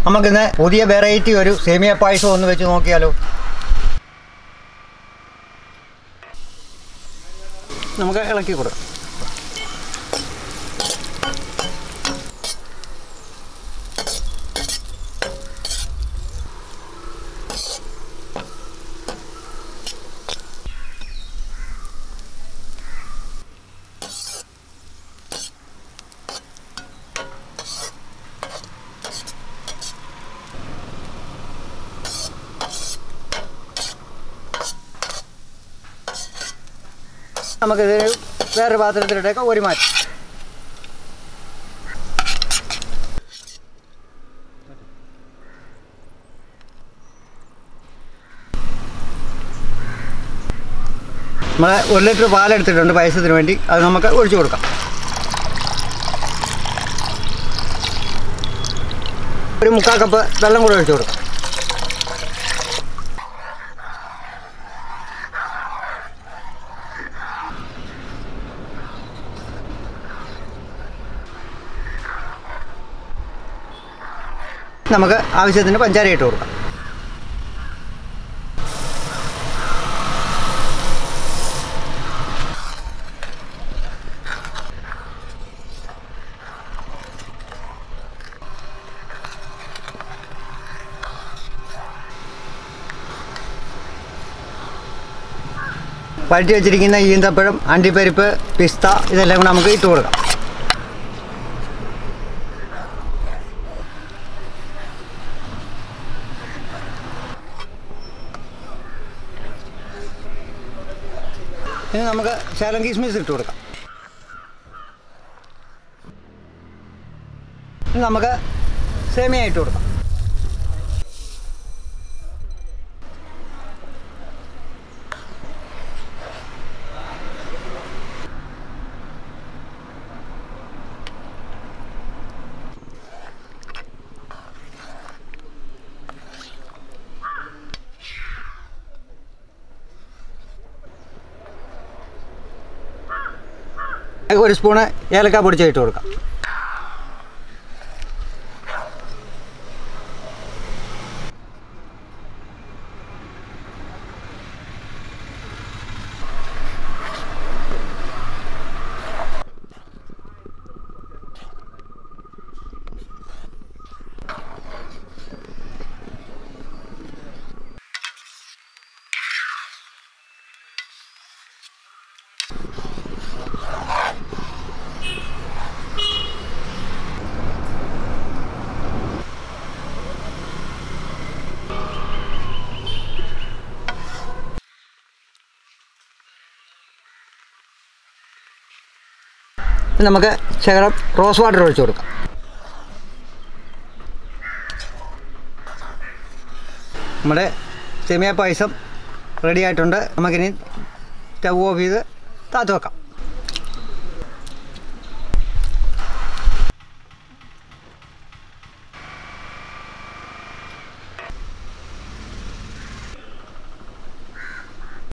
നമുക്കിന്ന് പുതിയ വെറൈറ്റി ഒരു സേമിയ പായസം ഒന്ന് വെച്ച് നോക്കിയാലോ നമുക്ക് ഇളക്കി കൊടുക്കാം നമുക്കിത് വേറൊരു പാത്രത്തിലിട്ടേക്ക് ഒരു മാറ്റി നമ്മൾ ഒരു ലിറ്റർ പാലെടുത്തിട്ടുണ്ട് പായസത്തിന് വേണ്ടി അത് നമുക്ക് ഒഴിച്ചു കൊടുക്കാം ഒരു മുക്കാൽ കപ്പ് വെള്ളം കൂടെ ഒഴിച്ചു കൊടുക്കാം നമുക്ക് ആവശ്യത്തിന് പഞ്ചാര ഇട്ട് കൊടുക്കാം വഴറ്റി വെച്ചിരിക്കുന്ന ഈന്തപ്പഴം അണ്ടിപ്പരിപ്പ് പിസ്ത ഇതെല്ലാം കൂടെ നമുക്ക് ഇട്ട് കൊടുക്കാം ഇനി നമുക്ക് ശേലം കിസ്മിസ് ഇട്ട് കൊടുക്കാം ഇനി നമുക്ക് സേമിയ ഇട്ട് കൊടുക്കാം ഒരു സ്പൂണ് ഏലക്ക പൊടിച്ച് ഇട്ട് കൊടുക്കാം ഇനി നമുക്ക് ശകലം റോസ് വാട്ടർ ഒഴിച്ച് കൊടുക്കാം നമ്മുടെ സെമിയ പായസം റെഡി ആയിട്ടുണ്ട് നമുക്കിനി സ്റ്റവ് ഓഫ് ചെയ്ത് താത്ത് വെക്കാം